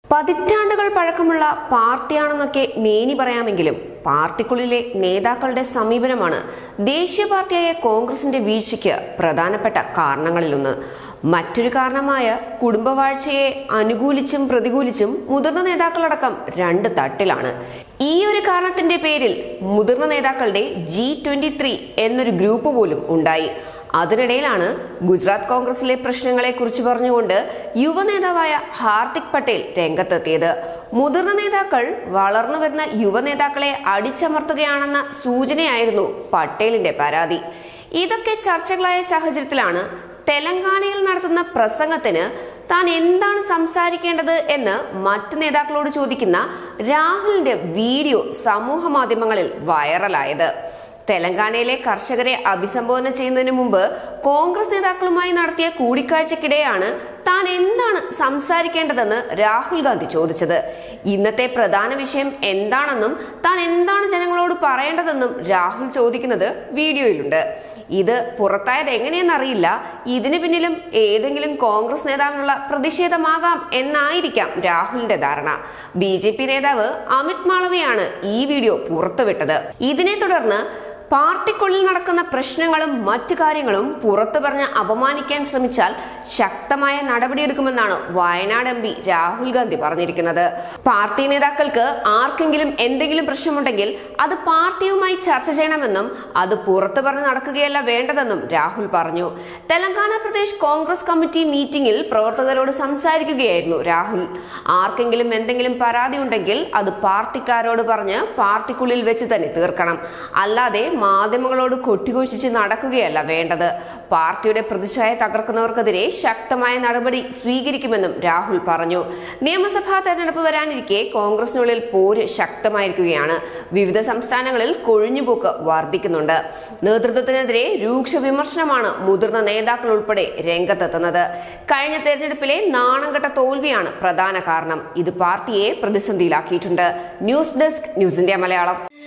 പതിറ്റാണ്ടുകൾ പഴക്കമുള്ള പാർട്ടിയാണെന്നൊക്കെ മേനി പറയാമെങ്കിലും പാർട്ടിക്കുള്ളിലെ നേതാക്കളുടെ സമീപനമാണ് ദേശീയ പാർട്ടിയായ കോൺഗ്രസിന്റെ വീഴ്ചയ്ക്ക് പ്രധാനപ്പെട്ട കാരണങ്ങളിലൊന്ന് മറ്റൊരു കാരണമായ കുടുംബവാഴ്ചയെ അനുകൂലിച്ചും പ്രതികൂലിച്ചും മുതിർന്ന നേതാക്കളടക്കം രണ്ട് തട്ടിലാണ് ഈ ഒരു കാരണത്തിന്റെ പേരിൽ മുതിർന്ന നേതാക്കളുടെ ജി ട്വന്റി ത്രീ എന്നൊരു ഗ്രൂപ്പ് പോലും ഉണ്ടായി അതിനിടയിലാണ് ഗുജറാത്ത് കോൺഗ്രസിലെ പ്രശ്നങ്ങളെ കുറിച്ച് പറഞ്ഞുകൊണ്ട് യുവ നേതാവായ ഹാർദിക് പട്ടേൽ രംഗത്തെത്തിയത് മുതിർന്ന നേതാക്കൾ വളർന്നു വരുന്ന യുവ നേതാക്കളെ അടിച്ചമർത്തുകയാണെന്ന സൂചനയായിരുന്നു പട്ടേലിന്റെ പരാതി ഇതൊക്കെ ചർച്ചകളായ സാഹചര്യത്തിലാണ് തെലങ്കാനയിൽ നടത്തുന്ന പ്രസംഗത്തിന് താൻ എന്താണ് സംസാരിക്കേണ്ടത് എന്ന് മറ്റു നേതാക്കളോട് ചോദിക്കുന്ന രാഹുലിന്റെ വീഡിയോ സമൂഹ മാധ്യമങ്ങളിൽ വൈറലായത് തെലങ്കാനയിലെ കർഷകരെ അഭിസംബോധന ചെയ്യുന്നതിന് മുമ്പ് കോൺഗ്രസ് നേതാക്കളുമായി നടത്തിയ കൂടിക്കാഴ്ചക്കിടെയാണ് താൻ എന്താണ് സംസാരിക്കേണ്ടതെന്ന് രാഹുൽ ഗാന്ധി ചോദിച്ചത് ഇന്നത്തെ പ്രധാന വിഷയം എന്താണെന്നും താൻ എന്താണ് ജനങ്ങളോട് പറയേണ്ടതെന്നും രാഹുൽ ചോദിക്കുന്നത് വീഡിയോയിലുണ്ട് ഇത് പുറത്തായത് എങ്ങനെയെന്നറിയില്ല ഇതിന് പിന്നിലും ഏതെങ്കിലും കോൺഗ്രസ് നേതാവിനുള്ള പ്രതിഷേധമാകാം എന്നായിരിക്കാം രാഹുലിന്റെ ധാരണ ബി നേതാവ് അമിത് മാളവിയാണ് ഈ വീഡിയോ പുറത്തുവിട്ടത് ഇതിനെ തുടർന്ന് പാർട്ടിക്കുള്ളിൽ നടക്കുന്ന പ്രശ്നങ്ങളും മറ്റു കാര്യങ്ങളും പുറത്തു പറഞ്ഞ് അപമാനിക്കാൻ ശ്രമിച്ചാൽ ശക്തമായ നടപടിയെടുക്കുമെന്നാണ് വയനാട് എം പി രാഹുൽ ഗാന്ധി പറഞ്ഞിരിക്കുന്നത് പാർട്ടി നേതാക്കൾക്ക് ആർക്കെങ്കിലും എന്തെങ്കിലും പ്രശ്നമുണ്ടെങ്കിൽ അത് പാർട്ടിയുമായി ചർച്ച ചെയ്യണമെന്നും അത് പുറത്തു പറഞ്ഞ് നടക്കുകയല്ല വേണ്ടതെന്നും രാഹുൽ പറഞ്ഞു തെലങ്കാന പ്രദേശ് കോൺഗ്രസ് കമ്മിറ്റി മീറ്റിംഗിൽ പ്രവർത്തകരോട് സംസാരിക്കുകയായിരുന്നു രാഹുൽ ആർക്കെങ്കിലും എന്തെങ്കിലും പരാതി ഉണ്ടെങ്കിൽ അത് പാർട്ടിക്കാരോട് പറഞ്ഞ് പാർട്ടിക്കുള്ളിൽ വെച്ച് തന്നെ തീർക്കണം അല്ലാതെ മാധ്യമങ്ങളോട് കൊട്ടിഘോഷിച്ച് നടക്കുകയല്ല വേണ്ടത് പാർട്ടിയുടെ പ്രതിച്ഛായ തകർക്കുന്നവർക്കെതിരെ ശക്തമായ നടപടി സ്വീകരിക്കുമെന്നും രാഹുൽ പറഞ്ഞു നിയമസഭാ തെരഞ്ഞെടുപ്പ് വരാനിരിക്കെ കോൺഗ്രസിനുള്ളിൽ പോര് ശക്തമായിരിക്കുകയാണ് വിവിധ സംസ്ഥാനങ്ങളിൽ കൊഴിഞ്ഞുപോക്ക് വർദ്ധിക്കുന്നുണ്ട് നേതൃത്വത്തിനെതിരെ രൂക്ഷ വിമർശനമാണ് മുതിർന്ന നേതാക്കൾ ഉൾപ്പെടെ രംഗത്തെത്തുന്നത് കഴിഞ്ഞ തെരഞ്ഞെടുപ്പിലെ നാണംകെട്ട തോൽവിയാണ് പ്രധാന കാരണം ഇത് പാർട്ടിയെ പ്രതിസന്ധിയിലാക്കിയിട്ടുണ്ട് news desk news India Malayalam